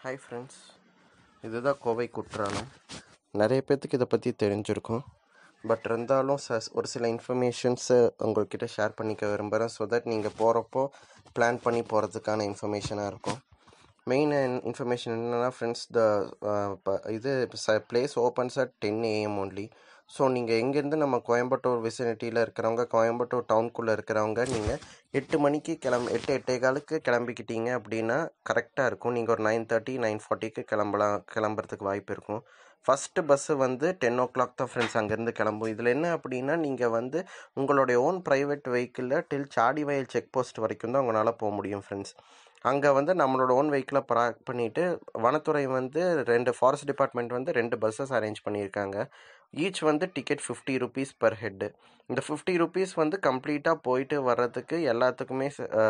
hi friends இதுதான் கோவை குற்றாலம் நிறைய பேர்த்துக்கு இதை பற்றி தெரிஞ்சிருக்கும் பட் இருந்தாலும் ச ஒரு சில இன்ஃபர்மேஷன்ஸை உங்கள்கிட்ட ஷேர் பண்ணிக்க விரும்புகிறேன் ஸோ தட் நீங்கள் போகிறப்போ பிளான் பண்ணி போகிறதுக்கான இன்ஃபர்மேஷனாக இருக்கும் மெயின் இன்ஃபர்மேஷன் என்னென்னா ஃப்ரெண்ட்ஸ் த இது ச place opens at ten AM only so நீங்கள் எங்கேருந்து நம்ம கோயம்புத்தூர் விசினிட்டியில் இருக்கிறவங்க கோயம்புத்தூர் டவுனுக்குள்ளே இருக்கிறவங்க நீங்கள் எட்டு மணிக்கு கிளம்பி எட்டு எட்டே காலுக்கு கிளம்பிக்கிட்டீங்க அப்படின்னா கரெக்டாக இருக்கும் நீங்கள் ஒரு நைன் தேர்ட்டி நைன் ஃபார்ட்டிக்கு கிளம்பலாம் கிளம்புறதுக்கு வாய்ப்பு இருக்கும் ஃபஸ்ட்டு பஸ்ஸு வந்து டென் ஓ கிளாக் தான் ஃப்ரெண்ட்ஸ் அங்கேருந்து கிளம்பும் இதில் என்ன அப்படின்னா நீங்கள் வந்து உங்களுடைய ஓன் ப்ரைவேட் வெஹிக்கிளில் டில் சாடிவயல் செக் போஸ்ட் வரைக்கும் தான் உங்களால் போக முடியும் ஃப்ரெண்ட்ஸ் அங்கே வந்து நம்மளோட ஓன் வெஹிக்கிளை ப்ராக் பண்ணிவிட்டு வனத்துறை வந்து ரெண்டு ஃபாரஸ்ட் டிபார்ட்மெண்ட் வந்து ரெண்டு பஸ்ஸஸ் அரேஞ்ச் பண்ணியிருக்காங்க ஈச் வந்து ticket fifty rupees per head இந்த ஃபிஃப்டி ருபீஸ் வந்து கம்ப்ளீட்டாக போயிட்டு வர்றதுக்கு எல்லாத்துக்குமே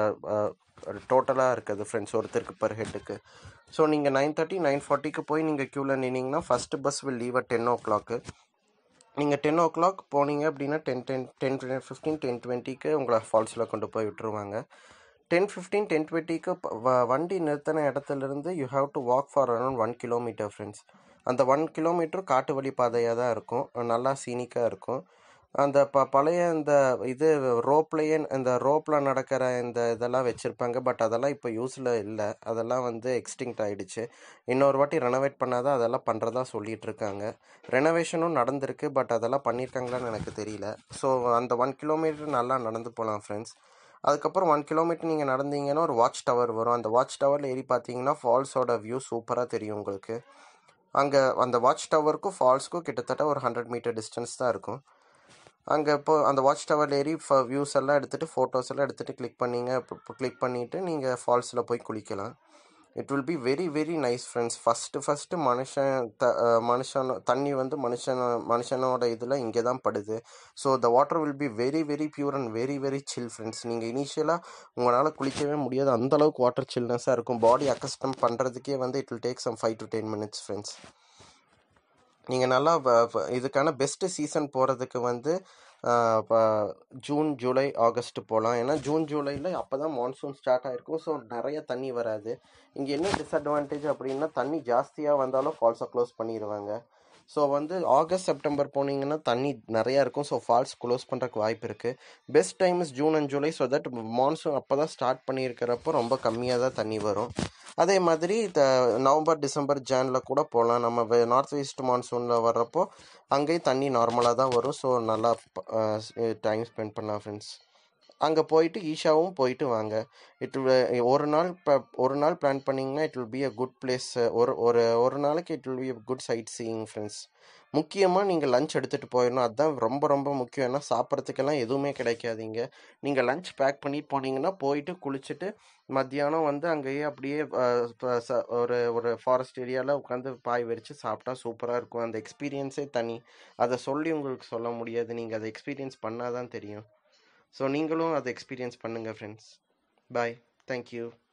டோட்டலாக இருக்குது ஃப்ரெண்ட்ஸ் ஒருத்தருக்கு பர் ஹெட்டுக்கு ஸோ நீங்கள் நைன் தேர்ட்டி நைன் ஃபார்ட்டிக்கு போய் நீங்கள் க்யூவில் நின்னீங்கன்னா first bus will leave at ten ஓ கிளாக்கு நீங்கள் டென் ஓ கிளாக் போனீங்க அப்படின்னா ten ten ten fifteen ten டுவெண்ட்டிக்கு உங்களை ஃபால்ஸில் கொண்டு போய் விட்டுருவாங்க டென் ஃபிஃப்டீன் டென் டுவெண்ட்டிக்கு வண்டி நிறுத்தின இடத்துலேருந்து you have to walk for around one kilometre friends அந்த ஒன் கிலோமீட்டர் காட்டு வழி பாதையாக தான் இருக்கும் நல்லா சீனிக்காக இருக்கும் அந்த ப பழைய இந்த இது ரோப்லேயே இந்த ரோப்பில் நடக்கிற இந்த இதெல்லாம் வச்சுருப்பாங்க பட் அதெல்லாம் இப்போ யூஸில் இல்லை அதெல்லாம் வந்து எக்ஸ்டிங்க்ட் ஆகிடுச்சு இன்னொரு வாட்டி ரெனோவேட் பண்ணாதான் அதெல்லாம் பண்ணுறதா சொல்லிகிட்டு இருக்காங்க ரெனோவேஷனும் நடந்திருக்கு பட் அதெல்லாம் பண்ணியிருக்காங்களான்னு எனக்கு தெரியல ஸோ அந்த ஒன் கிலோமீட்டர் நல்லா நடந்து போகலாம் ஃப்ரெண்ட்ஸ் அதுக்கப்புறம் ஒன் கிலோமீட்டர் நீங்கள் நடந்தீங்கன்னா ஒரு வாட்ச் டவர் வரும் அந்த வாட்ச் டவரில் ஏறி பார்த்தீங்கன்னா ஃபால்ஸோட வியூ சூப்பராக தெரியும் உங்களுக்கு அங்கே அந்த வாட்ச் டவருக்கும் ஃபால்ஸ்க்கும் கிட்டத்தட்ட ஒரு ஹண்ட்ரட் மீட்டர் டிஸ்டன்ஸ் தான் இருக்கும் அங்கே இப்போ அந்த வாட்ச் டவர் ஏறி ஃப வியூஸ் எல்லாம் எடுத்துகிட்டு ஃபோட்டோஸ் எல்லாம் எடுத்துகிட்டு கிளிக் பண்ணிங்க கிளிக் பண்ணிவிட்டு நீங்கள் ஃபால்ஸில் போய் குளிக்கலாம் it will be very very nice friends first first மனுஷன் த மனுஷன் தண்ணி வந்து மனுஷன் மனுஷனோட இதில் இங்கே தான் படுது so the water will be very very pure and very very chill friends நீங்கள் இனிஷியலாக உங்களால் குளிக்கவே முடியாது அந்தளவுக்கு வாட்டர் சில்னஸாக இருக்கும் பாடி அக்கஸ்டம் பண்ணுறதுக்கே வந்து it will take some five to ten minutes friends நீங்கள் நல்லா இதுக்கான பெஸ்ட்டு சீசன் போகிறதுக்கு வந்து இப்போ ஜூன் ஜூலை ஆகஸ்ட் போகலாம் ஏன்னா ஜூன் ஜூலையில் அப்போ தான் மான்சூன் ஸ்டார்ட் ஆகிருக்கும் ஸோ நிறைய தண்ணி வராது இங்கே என்ன டிஸ்அட்வான்டேஜ் அப்படின்னா தண்ணி ஜாஸ்தியாக வந்தாலும் ஃபால்ஸை க்ளோஸ் பண்ணிடுவாங்க ஸோ வந்து ஆகஸ்ட் செப்டம்பர் போனீங்கன்னா தண்ணி நிறையா இருக்கும் ஸோ ஃபால்ஸ் க்ளோஸ் பண்ணுறக்கு வாய்ப்பு இருக்குது best time is June and July so that monsoon அப்போ தான் ஸ்டார்ட் பண்ணியிருக்கிறப்போ ரொம்ப கம்மியாக தான் தண்ணி வரும் அதே மாதிரி த நவம்பர் டிசம்பர் ஜானில் கூட போகலாம் நம்ம நார்த் ஈஸ்ட் மான்சூனில் வர்றப்போ அங்கேயும் தண்ணி நார்மலாக தான் வரும் ஸோ நல்லா டைம் ஸ்பெண்ட் பண்ணலாம் ஃப்ரெண்ட்ஸ் அங்கே போயிட்டு ஈஷாவும் போயிட்டு வாங்க இட் ஒரு நாள் ஒரு நாள் பிளான் பண்ணிங்கன்னா it will be a good place ஒரு ஒரு ஒரு நாளைக்கு it will be a good sightseeing friends முக்கியமாக நீங்கள் லஞ்ச் எடுத்துகிட்டு போயிடணும் அதுதான் ரொம்ப ரொம்ப முக்கியம் ஏன்னா சாப்பிட்றதுக்கெல்லாம் எதுவுமே கிடைக்காதீங்க நீங்கள் லஞ்ச் பேக் பண்ணி போனீங்கன்னா போயிட்டு குளிச்சுட்டு மத்தியானம் வந்து அங்கேயே அப்படியே ஒரு ஒரு ஃபாரஸ்ட் ஏரியாவில் உட்காந்து பாய் விரித்து சாப்பிட்டா சூப்பராக இருக்கும் அந்த எக்ஸ்பீரியன்ஸே தனி அதை சொல்லி உங்களுக்கு சொல்ல முடியாது நீங்கள் அதை எக்ஸ்பீரியன்ஸ் பண்ணால் தான் தெரியும் ஸோ நீங்களும் அதை எக்ஸ்பீரியன்ஸ் பண்ணுங்கள் ஃப்ரெண்ட்ஸ் பாய் தேங்க்யூ